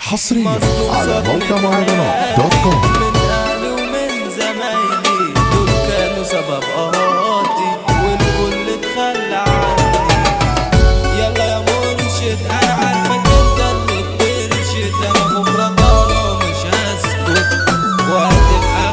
حصريا مظلوم على صدمة موقع مهرجانات حياتي دوت كوم من اهلي ومن زمايلي دول كانوا سبب قهاتي والكل اتخلى عني يلا يا مرشد انا عارفك انت اللي بترشد انا بكره طالع ومش هسكت وهتبقى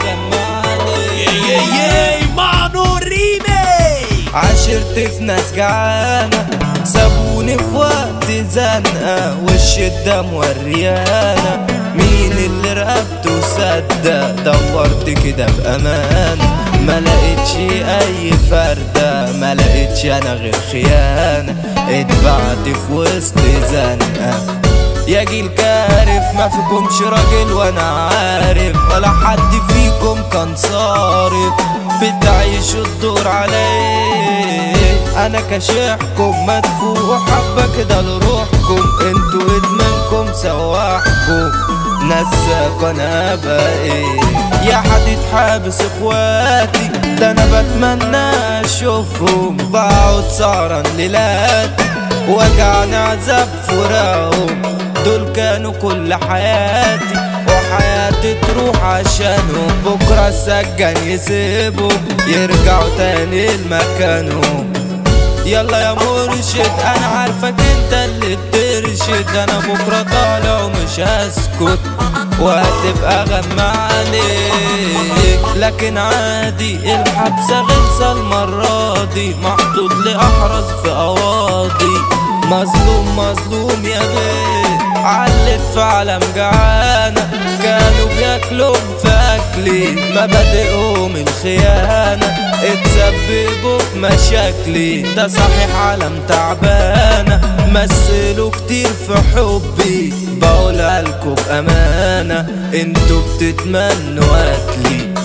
غمالي مانو ريمي عاشرت في ناس جعانة سابوني في وقت زنقة والشدة موريانا مين اللي رقبته صدق دورت كده بأمان ما لقيتش أي فردة ما لقيتش أنا غير خيانة اتبعت في وسط زنقة يا جيل كارف ما فيكمش راجل وانا عارف ولا حد فيكم كان صارف بتعيشوا الدور عليه انا كشحكم مدفوع حبة كده لروحكم انتوا ادمانكم سواحكم نساك انا بقى ايه يا حد حابس اخواتي ده انا بتمنى اشوفهم بقعد سهران ليلاتي وجعني عذاب فراقهم دول كانوا كل حياتي وحياتي تروح عشانهم بكرة السجن يسيبهم يرجعوا تاني لمكانهم يلا يا مرشد انا عارفك انت اللي بترشد انا بكرة طالع ومش هسكت وهتبقى غمى عليك لكن عادي الحبسة غلسة المرة دي محطوط لأحرز في قواضي مظلوم مظلوم يا بيه علت في عالم جعانة كانوا بياكلوا في أكلي مبادئهم الخيانة اتسببوا في مشاكلي ده صحيح عالم تعبانة مثلوا كتير في حبي بقولها لكم بأمانة انتوا بتتمنوا قتلي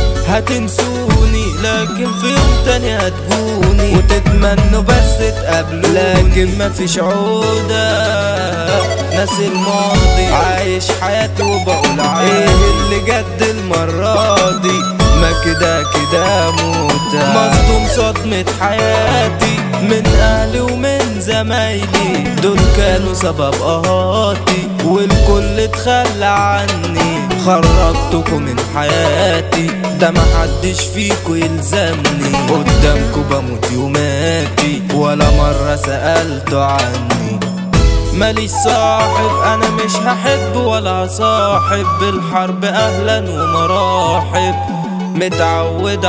هتنسوني لكن في يوم تاني هتجوني وتتمنوا بس تقابلوني لكن مفيش عودة ناس الماضي عايش حياتي وبقول ايه اللي جد المرة دي ما كده كده موتة مصدوم صدمة حياتي من اهلي ومن زمايلي دول كانوا سبب قهاتي والكل اتخلى عني خرجتكم من حياتي ده محدش فيكو يلزمني قدامكو بموت يوماتي ولا مرة سألتوا عني ماليش صاحب انا مش هحب ولا صاحب بالحرب اهلا ومراحب متعود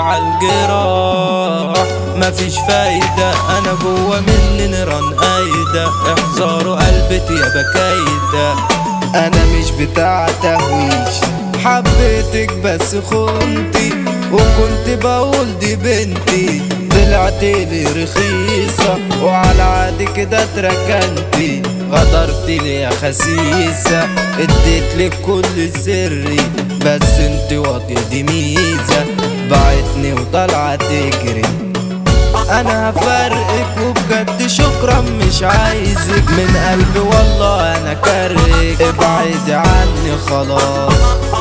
عالجراح مفيش فايدة انا جوا مني نيران قايدة احذروا قلبتي يا بكايدة انا مش بتاع تهويش حبيتك بس خنتي وكنت بقول دي بنتي طلعت لي رخيصة وعلى عادي كده اتركنتي غدرت لي يا خسيسة اديت لك كل سري بس انت واطية دي ميزة بعتني وطالعة تجري انا هفرقك وبجد شكرا مش عايزك من قلبي والله انا كارهك ابعدي عني خلاص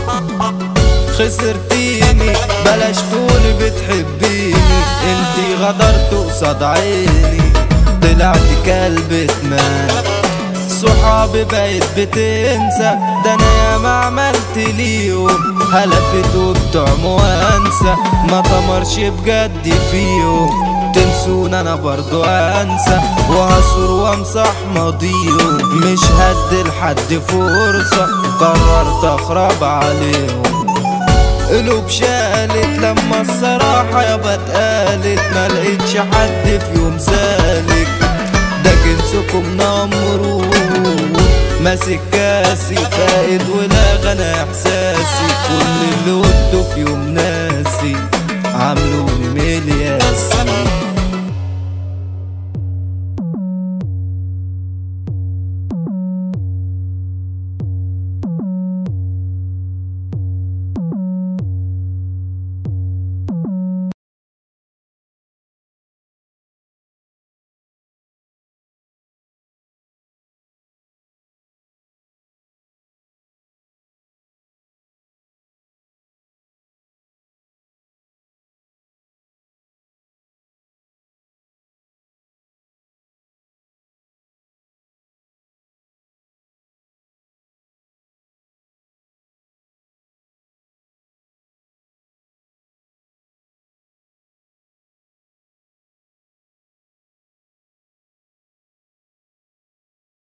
خسرتيني بلاش تقولي بتحبيني انتي غدرت قصاد عيني طلعت كلب اتمان صحابي بقت بتنسى ده انا ياما عملت ليهم هلفت وبتوع وانسى ما طمرش بجد فيهم تنسون انا برضو انسى وهصور وامسح ماضيهم مش هدي لحد فرصة قررت اخرب عليهم قلوب شالت لما الصراحة يابا اتقالت ما لقيتش حد في يوم سالك ده جنسكم نمرود ماسك كاسي فائد ولا غنى احساسي كل اللي قلته في يوم ناسي عاملوني ملياسي